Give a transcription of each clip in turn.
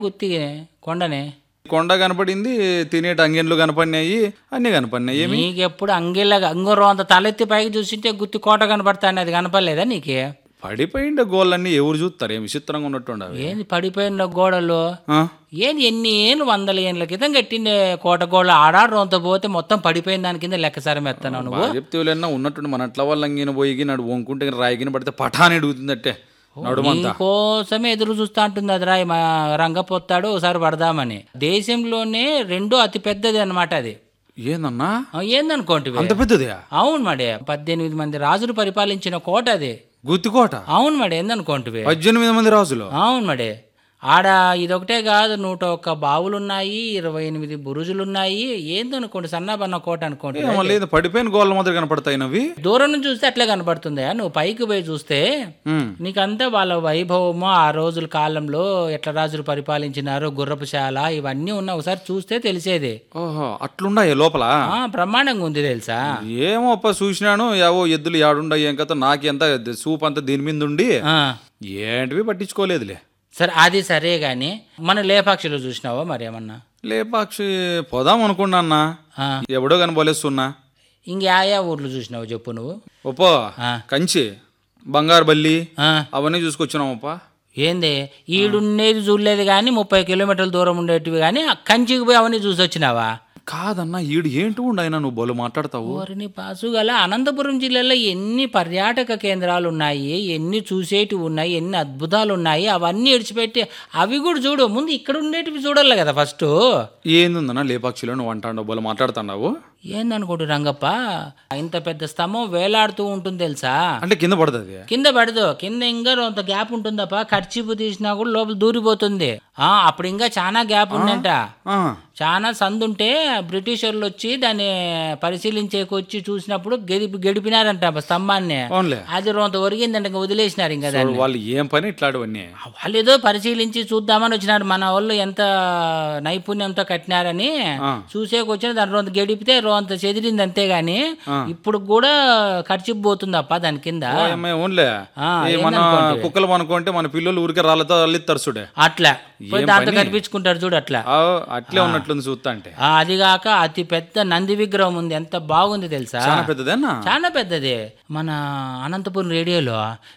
గుత్తి కొండనే కొండ కనపడింది తినేటి అంగన్లు కనపడినాయి అన్ని కనపడినాయి ఏమి నీకెప్పుడు అంగిళ్ళగా అంగురం అంత తలెత్తి పైకి చూసింటే గుత్తి కోట కనపడతాను అది కనపడలేదా నీకే పడిపోయిండే గోళ్ళన్నీ ఎవరు చూస్తారు ఏమి విచిత్రంగా ఉన్నట్టు అవి ఏంది పడిపోయిన గోడలు ఆ? ఏంది ఎన్ని ఏళ్ళు వందల ఏళ్ళ క్రితం కట్టిండే కోట గోడలు ఆడాడంతో పోతే మొత్తం పడిపోయిన దాని కింద లెక్క సరం ఎత్తాను నువ్వు బాగా చెప్తే వీళ్ళన్నా ఉన్నట్టుండి మన అట్ల వాళ్ళ అంగిన పోయి నాడు వంకుంటే రాయిగిన పడితే పఠాని అడుగుతుందట్టే నడుమంతా కోసమే ఎదురు చూస్తా ఉంటుంది అది రాయి మా రంగపోతాడు ఒకసారి పడదామని దేశంలోనే రెండో అతి పెద్దది అన్నమాట అది ఏందన్నా ఆ, ఏందనుకోండి అంత పెద్దదే అవును మడే పద్దెనిమిది మంది రాజులు పరిపాలించిన కోట అది గుత్తికోట అవును మడే ఏందనుకోంటివి పద్దెనిమిది మంది రాజులు అవును మడే ఆడ ఇదొకటే కాదు నూట ఒక్క బావులు ఉన్నాయి ఇరవై ఎనిమిది బురుజులు ఉన్నాయి ఏందనుకోండి సన్నబన్న కోట అనుకోండి ఏ, మళ్ళీ ఏంది పడిపోయిన గోళ్ళ మాదిరి కనపడతాయి నవి దూరం నుంచి చూస్తే అట్లే కనపడుతుందా నువ్వు పైకి పోయి చూస్తే ఉమ్. నీకంతా వాళ్ళ వైభవము ఆ రోజుల కాలంలో ఎట్ల రాజులు పరిపాలించినారు గుర్రపుశాల ఇవన్నీ ఉన్న ఒకసారి చూస్తే తెలిసేది ఓహో అట్లుండాయి లోపల ఆ బ్రహ్మాండంగా ఉంది తెలుసా ఏమో అప్ప చూసినాను యావో ఎద్దులు యాడుండయి ఏం కథ నాకెంత సూప్ అంతా దీని మీద ఉండి ఆ, ఏంటివి పట్టించుకోలేదులే సరే అది సరే గాని మన లేపాక్షిలో చూసినావా మరి ఏమన్నా లేపాక్షి పోదాం అనుకున్నా అన్న ఆ, ఎవడో కనబోలేస్తున్నా ఇంక యా యా ఊర్లు చూసినావు చెప్పు నువ్వు ఒప్పో ఆ. కంచి బంగారు బల్లి ఆ, అవన్నీ చూసుకొచ్చినాం అప్ప ఏంది ఈడుండేది చూడలేదు కానీ ముప్పై కిలోమీటర్ల దూరం ఉండేటివి కానీ ఆ కంచికి పోయి అవన్నీ చూసి వచ్చినావా కాదన్నా ఈడు ఏంటి ఉండయినా నువ్వు బోలు మాట్లాడతావు ఓరిని పాసుగల అనంతపురం జిల్లాలో ఎన్ని పర్యాటక కేంద్రాలు ఉన్నాయి ఎన్ని చూసేటివి ఉన్నాయి ఎన్ని అద్భుతాలు ఉన్నాయి అవన్నీ విడిచిపెట్టి అవి కూడా చూడు ముందు ఇక్కడ ఉండేటివి చూడాలి కదా ఫస్ట్ ఏందన్నా లేపాక్షిలో నువ్వు అంటాడు బోలు మాట్లాడుతున్నావు ఏందనుకోండి రంగప్ప ఇంత పెద్ద స్తంభం వేలాడుతూ ఉంటుంది తెలుసా అంటే కింద పడుతుంది కింద పడదు కింద ఇంకా అంత గ్యాప్ ఉంటుందప్ప ఖర్చీపు తీసినా కూడా లోపల దూరిపోతుంది ఆ అప్పుడు ఇంకా చాలా గ్యాప్ ఉందంట ఆ, చాలా సందుంటే బ్రిటిషర్లు వచ్చి దాన్ని పరిశీలించేకొచ్చి చూసినప్పుడు గెడిపి గడిపినారంట ఆ స్తంభాన్ని అవునులే అది రొంత ఒరిగిందంట ఇంకా వదిలేసినారు ఇంకా దాన్ని వాళ్ళు ఏం పని ఇట్లాంటివన్నీ వాళ్ళు ఏదో పరిశీలించి చూద్దామని వచ్చినారు మన వాళ్ళు ఎంత నైపుణ్యంతో కట్టినారని ఆ. చూసేకొచ్చిన దాని రొంత గడిపితే రొంత చెదిరింది అంతేగాని ఇప్పుడు కూడా ఖర్చు పోతుందప్ప దాని కింద ఏమై ఓన్లే ఆ, ఈ మన కుక్కలు అనుకుంటే మన పిల్లలు ఊరికే రాళ్ళతో అల్లి తరుసుడే అట్లా పోయి దాంతో కనిపించుకుంటారు చూడు అట్లా ఆ, అట్లే ఉన్నట్లుంది చూస్తా అంటే ఆ, అదిగాక అతి పెద్ద నంది విగ్రహం ఉంది ఎంత బాగుంది తెలుసా చాలా పెద్దదేనా చాలా పెద్దది మన అనంతపురం రేడియోలో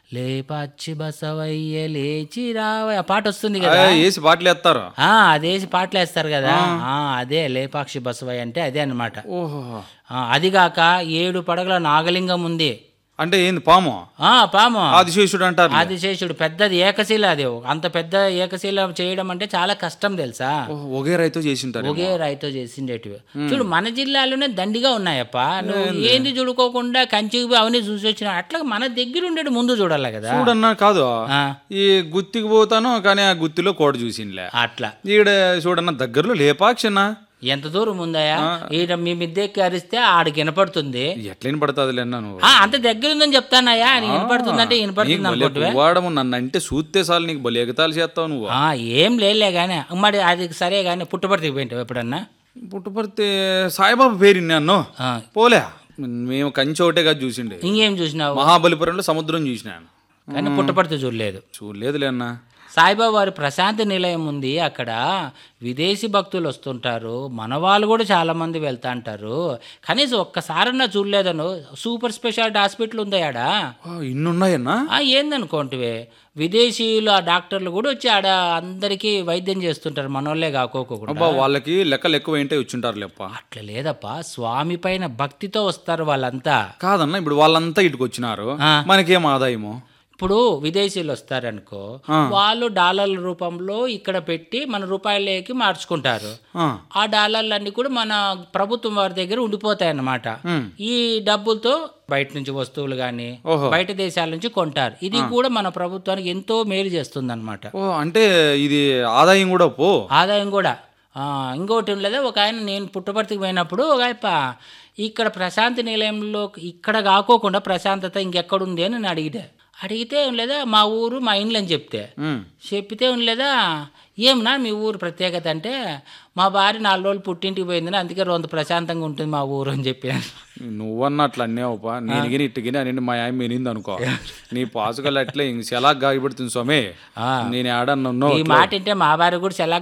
లేపాచి బసవయ్య లేచి రావయ్య ఆ పాట వస్తుంది కదా ఆ, వేసి బాటిల్ ఎత్తారు ఆ అదేసి పాటలు వేస్తారు కదా ఆ అదే లేపాక్షి బసవయ్య అంటే అదే అన్నమాట ఓహో ఆ, అదిగాక ఏడు పడగల నాగలింగం ఉంది అంటే ఏంది పాము ఆ పాము ఆదిశేషుడు అంటారు ఆదిశేషుడు పెద్దది ఏకశిల అది అంత పెద్ద ఏకశిల చేయడం అంటే చాలా కష్టం తెలుసా ఓహో, ఒకే రైతో చేసింటారు ఒకే రాయితో చేసిండేటివి చూడు మన జిల్లాలోనే దండిగా ఉన్నాయప్ప నువ్వు ఏంది చూడుకోకుండా కంచికి పోయి అవన్నీ చూసి వచ్చిన అట్లా మన దగ్గర ఉండేటి ముందు చూడాలి కదా చూడన్నా కాదు ఆ, ఈ గుత్తికి పోతాను కానీ ఆ గుత్తిలో కోట చూసింలే అట్లా ఈడ చూడన్న దగ్గరలో లేపాక్షనా ఎంత దూరం ఉందాయా ఈడ మీ మిద్దెక్కి అరిస్తే ఆడికి వినపడుతుంది ఎట్లయిన పడుతుంది అన్న నువ్వు ఆ, అంత దగ్గర ఉందని చెప్తానయ్యా నీకు వినపడుతుంది అంటే నీకు వినపడుతుంది భలే అనుకుంటువే పువ్వాడము నన్ను అంటే చూస్తే చాలు నీకు బలి ఎగతాలు చేస్తావు నువ్వు ఆ, ఏం లేలే కానీ మరి అది సరే కానీ పుట్టపర్తికి పోయింటావు ఎప్పుడన్నా పుట్టుపడితే సాయిబాబా పేరు నన్ను ఆ, పోలే మేము కంచి ఒకటే కాదు చూసిండే ఇంకేం చూసినావు మహాబలిపురంలో సముద్రం చూసినాను కానీ పుట్టపర్తి చూడలేదు చూడలేదులే అన్న సాయిబాబా వారి ప్రశాంతి నిలయం ఉంది అక్కడ విదేశీ భక్తులు వస్తుంటారు మన వాళ్ళు కూడా చాలా మంది వెళ్తా అంటారు కనీసం ఒక్కసారన్నా చూడలేదను సూపర్ స్పెషాలిటీ హాస్పిటల్ ఉంది ఆడ ఆ, ఇన్ని ఉన్నాయన్నా ఆ, ఏందనుకోంటివే విదేశీయులు ఆ డాక్టర్లు కూడా వచ్చి ఆడ అందరికీ వైద్యం చేస్తుంటారు మనోళ్ళే కాకోకుండా అబ్బా వాళ్ళకి లెక్కలు ఎక్కువ ఏంటే వచ్చుంటారు లేప్ప అట్లా లేదప్ప స్వామి పైన భక్తితో వస్తారు వాళ్ళంతా కాదన్న ఇప్పుడు వాళ్ళంతా ఇటుకు వచ్చినారు ఆ. మనకేం ఆదాయము ఇప్పుడు విదేశీయులు వస్తారనుకో వాళ్ళు డాలర్ల రూపంలో ఇక్కడ పెట్టి మన రూపాయలకి మార్చుకుంటారు ఆ, ఆ డాలర్లన్నీ కూడా మన ప్రభుత్వం వారి దగ్గర ఉండిపోతాయి అన్నమాట ఉమ్. ఈ డబ్బులతో బయట నుంచి వస్తువులు కానీ ఓహో. బయట దేశాల నుంచి కొంటారు ఇది కూడా మన ప్రభుత్వానికి ఎంతో మేలు చేస్తుంది ఓ అంటే ఇది ఆదాయం కూడా పో ఆదాయం కూడా ఆ, ఇంకోటి ఏం లేదా ఒక ఆయన నేను పుట్టపర్తికి పోయినప్పుడు ఒక ఆయప్ప ఇక్కడ ప్రశాంతి నిలయంలో ఇక్కడ కాకోకుండా ప్రశాంతత ఇంకెక్కడుంది అని నేను అడిగితే అడిగితే ఏం లేదా మా ఊరు మా ఇండ్లు అని చెప్తే ఉమ్. చెప్పితే ఏం లేదా ఏమన్నా మీ ఊరు ప్రత్యేకత అంటే మా భార్య నాలుగు రోజులు పుట్టింటికి పోయిందని అందుకే రొంత ప్రశాంతంగా ఉంటుంది మా ఊరు అని చెప్పాను నువ్వన్న అట్లా అన్నావుపా నేను గిని ఇట్టుగిని అని మా ఆయన మెనింది అనుకో నీ పాసుకల్ అట్లే ఇంక సెలా గాయపడుతుంది స్వామి ఆ. నేను ఆడన్నా ఈ మాట అంటే మా భార్య కూడా చాలా